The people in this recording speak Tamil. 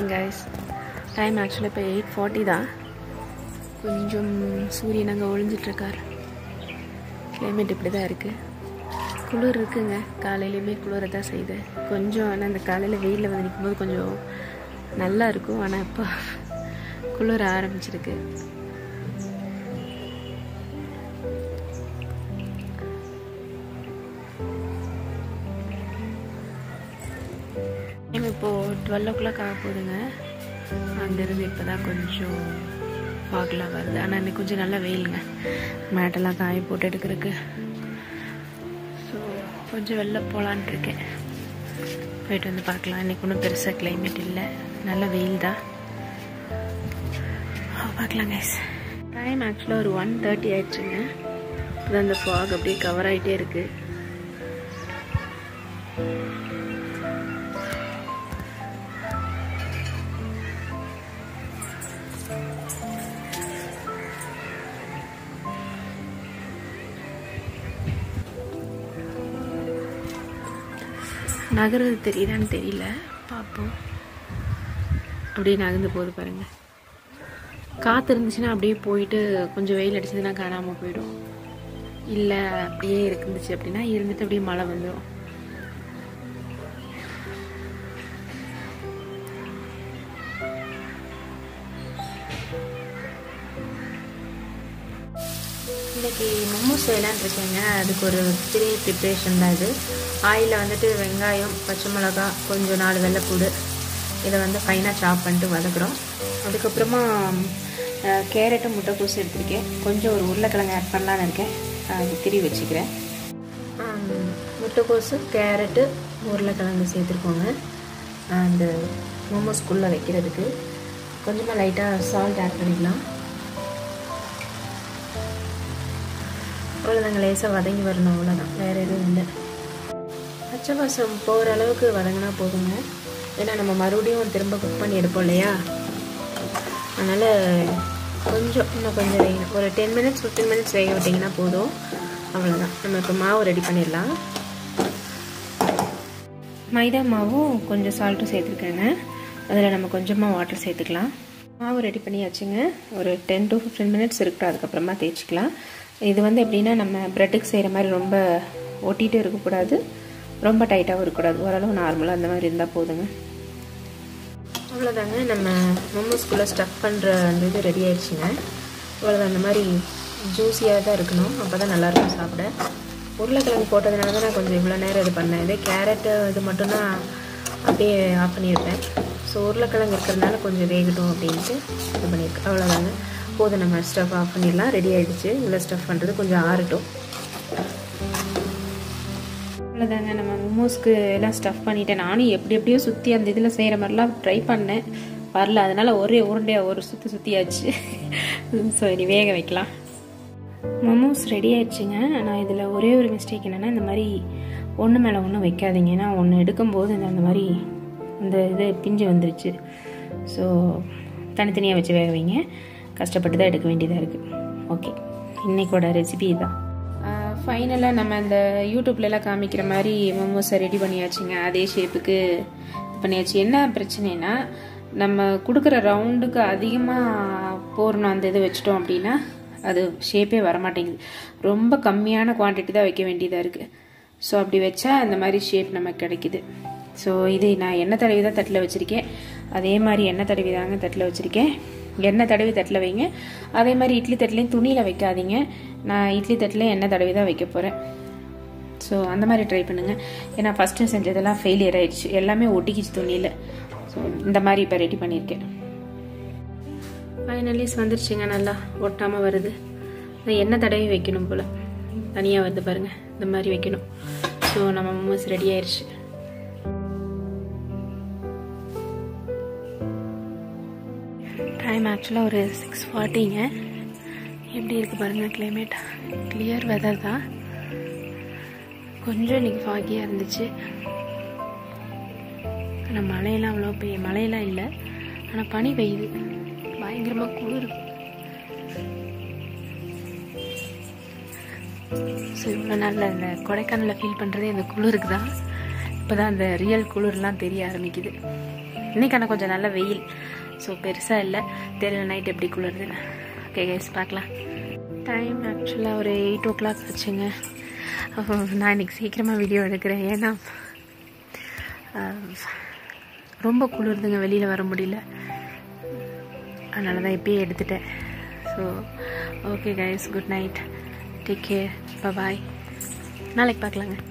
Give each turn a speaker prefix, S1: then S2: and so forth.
S1: கைஸ் டைம் ஆக்சுவலாக இப்போ எயிட் ஃபார்ட்டி தான் கொஞ்சம் சூரியன் அங்கே ஒளிஞ்சிட்ருக்கார் கிளைமேட் இப்படி தான் இருக்குது குளிர் இருக்குங்க காலையிலையுமே குளிர தான் செய்யுது கொஞ்சம் ஆனால் அந்த காலையில் வெயிலில் வந்து நிற்கும்போது கொஞ்சம் நல்லா இருக்கும் ஆனால் இப்போ குளிர ஆரம்பிச்சிருக்கு டைம் இப்போது டுவெல் ஓ கிளாக் ஆக போகுதுங்க அங்கேருந்து இப்போ தான் கொஞ்சம் ஃபாக்லாம் வருது ஆனால் இன்னைக்கு கொஞ்சம் நல்லா வெயிலுங்க மேட்டெல்லாம் காய போட்டு எடுக்கிறதுக்கு ஸோ கொஞ்சம் வெளில போகலான்ட்டு இருக்கேன் போயிட்டு வந்து பார்க்கலாம் இன்னைக்கு ஒன்றும் பெருசாக கிளைமேட் இல்லை நல்ல வெயில் தான் பார்க்கலாம் கைஸ் டைம் ஆக்சுவலாக ஒரு ஒன் தேர்ட்டி ஆயிடுச்சுங்க இப்போ அந்த ஃபாக் அப்படியே கவர் ஆகிட்டே இருக்குது நகர்றது தெரியுதான்னு தெரியல பார்ப்போம் அப்படியே நகர்ந்து போகுது பாருங்க காற்று இருந்துச்சுன்னா அப்படியே போயிட்டு கொஞ்சம் வெயில் அடிச்சதுன்னா காணாமல் போயிடும் இல்லை அப்படியே இருந்துச்சு அப்படின்னா இருந்துட்டு அப்படியே மழை வந்துடும் இன்னைக்கு மோமோஸ் செய்யலான்னு இருக்கேங்க அதுக்கு ஒரு த்ரீ ப்ரிப்ரேஷன் தான் இது ஆயிலில் வந்துட்டு வெங்காயம் பச்சை மிளகா கொஞ்சம் நாலு வெள்ளைப்பூடு இதை வந்து ஃபைனாக சாப் பண்ணிட்டு வதக்குறோம் அதுக்கப்புறமா கேரட்டு முட்டைக்கோஸ் எடுத்திருக்கேன் கொஞ்சம் ஒரு உருளைக்கிழங்கு ஆட் பண்ணலான்னு இருக்கேன் அது திரி வச்சுக்கிறேன் முட்டைக்கோஸு கேரட்டு உருளைக்கிழங்கு சேர்த்துருக்கோங்க அந்த மோமோஸ்குள்ளே வைக்கிறதுக்கு கொஞ்சமாக லைட்டாக சால்ட் ஆட் பண்ணிக்கலாம் அவ்வளோதாங்க லேசாக வதங்கி வரணும் அவ்வளோதான் வேறு எதுவும் இல்லை பச்சை வாசம் போகிற அளவுக்கு வதங்கினா போதுங்க ஏன்னா நம்ம மறுபடியும் திரும்ப குக் பண்ணி எடுப்போம் இல்லையா அதனால் கொஞ்சம் இன்னும் கொஞ்சம் வேகணும் ஒரு டென் மினிட்ஸ் ஃபிஃப்டீன் மினிட்ஸ் வேக விட்டிங்கன்னா போதும் அவ்வளோதான் நம்ம இப்போ மாவு ரெடி பண்ணிடலாம் மைதா மாவும் கொஞ்சம் சால்ட்டும் சேர்த்துருக்கேங்க அதில் நம்ம கொஞ்சமாக வாட்டர் சேர்த்துக்கலாம் மாவு ரெடி பண்ணியாச்சுங்க ஒரு டென் டு ஃபிஃப்டீன் மினிட்ஸ் இருக்கட்டும் அதுக்கப்புறமா தேய்ச்சிக்கலாம் இது வந்து எப்படின்னா நம்ம ப்ரெட்டுக்கு செய்கிற மாதிரி ரொம்ப ஒட்டிகிட்டு இருக்கக்கூடாது ரொம்ப டைட்டாகவும் இருக்கக்கூடாது ஓரளவு நார்மலாக அந்த மாதிரி இருந்தால் போதுங்க அவ்வளோதாங்க நம்ம மோமோஸ்குள்ளே ஸ்டஃப் பண்ணுற அந்த இது ரெடி ஆயிடுச்சுங்க அவ்வளோதான் அந்த மாதிரி ஜூஸியாக தான் இருக்கணும் அப்போ தான் நல்லாயிருக்கும் சாப்பிட உருளைக்கிழங்கு போட்டதுனால தான் நான் கொஞ்சம் இவ்வளோ நேரம் இது பண்ணேன் இதே கேரட்டு இது மட்டும்தான் அப்படியே ஆஃப் பண்ணியிருப்பேன் ஸோ உருளைக்கிழங்கு இருக்கிறதுனால கொஞ்சம் வேகட்டும் அப்படின்ட்டு இது பண்ணியிருக்கேன் அவ்வளோதாங்க போதும் நம்ம ஸ்டஃப் ஆஃப் பண்ணிடலாம் ரெடி ஆகிடுச்சு இவ்வளோ ஸ்டஃப் பண்ணுறது கொஞ்சம் ஆறட்டும் அவ்வளோதாங்க நம்ம மோமோஸ்க்கு எல்லாம் ஸ்டஃப் பண்ணிட்டேன் நானும் எப்படி எப்படியோ சுற்றி அந்த இதில் செய்கிற மாதிரிலாம் ட்ரை பண்ணேன் வரல அதனால் ஒரே உருண்டையாக ஒரு சுற்றி சுற்றியாச்சு ஸோ இனி வேக வைக்கலாம் மோமோஸ் ரெடி ஆயிடுச்சுங்க ஆனால் இதில் ஒரே ஒரு மிஸ்டேக் என்னென்னா இந்த மாதிரி ஒன்று மேலே ஒன்று வைக்காதீங்க ஏன்னா ஒன்று எடுக்கும்போது இந்த அந்த மாதிரி இந்த இது பிஞ்சு வந்துருச்சு ஸோ தனித்தனியாக வச்சு வேக வைங்க கஷ்டப்பட்டு தான் எடுக்க வேண்டியதாக இருக்குது ஓகே இன்றைக்கோட ரெசிபி தான் ஃபைனலாக நம்ம அந்த யூடியூப்லலாம் காமிக்கிற மாதிரி மோமோஸை ரெடி பண்ணியாச்சுங்க அதே ஷேப்புக்கு இது பண்ணியாச்சு என்ன பிரச்சனைனா நம்ம கொடுக்குற ரவுண்டுக்கு அதிகமாக போடணும் அந்த இது வச்சிட்டோம் அப்படின்னா அது ஷேப்பே வரமாட்டேங்குது ரொம்ப கம்மியான குவான்டிட்டி தான் வைக்க வேண்டியதாக இருக்குது ஸோ அப்படி வச்சா அந்த மாதிரி ஷேப் நமக்கு கிடைக்குது ஸோ இது நான் எண்ணெய் தடவி தான் தட்டில் வச்சுருக்கேன் அதே மாதிரி எண்ணெய் தடவி தாங்க தட்டில் வச்சுருக்கேன் எண்ணெய் தடவி தட்டில் வைங்க அதே மாதிரி இட்லி தட்டிலையும் துணியில் வைக்காதீங்க நான் இட்லி தட்டில் எண்ணெய் தடவி தான் வைக்க போகிறேன் ஸோ அந்த மாதிரி ட்ரை பண்ணுங்கள் ஏன்னா ஃபஸ்ட்டு செஞ்சதெல்லாம் ஃபெயிலியர் ஆயிடுச்சு எல்லாமே ஒட்டிக்கிச்சு துணியில் ஸோ இந்த மாதிரி இப்போ ரெடி பண்ணியிருக்கேன் ஃபைனலிஸ் வந்துருச்சுங்க நல்லா ஒட்டாமல் வருது எண்ணெய் தடவி வைக்கணும் போல் தனியாக வருது பாருங்கள் இந்த மாதிரி வைக்கணும் ஸோ நம்ம மோமோஸ் ரெடி ஆயிடுச்சு டைம் ஆக்சுவலாக ஒரு சிக்ஸ் ஃபார்ட்டிங்க எப்படி இருக்குது பாருங்கள் கிளைமேட் கிளியர் வெதர் தான் கொஞ்சம் இன்றைக்கி ஃபாகியாக இருந்துச்சு ஆனால் மழையெல்லாம் அவ்வளோ பெய்ய மழையெல்லாம் இல்லை ஆனால் பனி பெய்யுது பயங்கரமாக குளிர் ஸோ இவ்வளோ நாளில் இந்த கொடைக்கானலில் ஃபீல் பண்ணுறதே இந்த குளிருக்கு தான் இப்போ தான் அந்த ரியல் குளிர்லாம் தெரிய ஆரம்பிக்குது இன்னைக்கு ஆனால் கொஞ்சம் நல்ல வெயில் ஸோ பெருசாக இல்லை தெரியல நைட் எப்படி குளிருதுன்னு ஓகே கைஸ் பார்க்கலாம் டைம் ஆக்சுவலாக ஒரு எயிட் ஓ கிளாக் ஆச்சுங்க அப்போ நான் இன்னைக்கு சீக்கிரமாக வீடியோ எடுக்கிறேன் ஏன்னா ஆஹ், ரொம்ப குளிருதுங்க வெளியில் வர முடியல அதனால தான் இப்பயே எடுத்துட்டேன் so okay guys good night take care bye நாளைக்கு பார்க்கலாங்க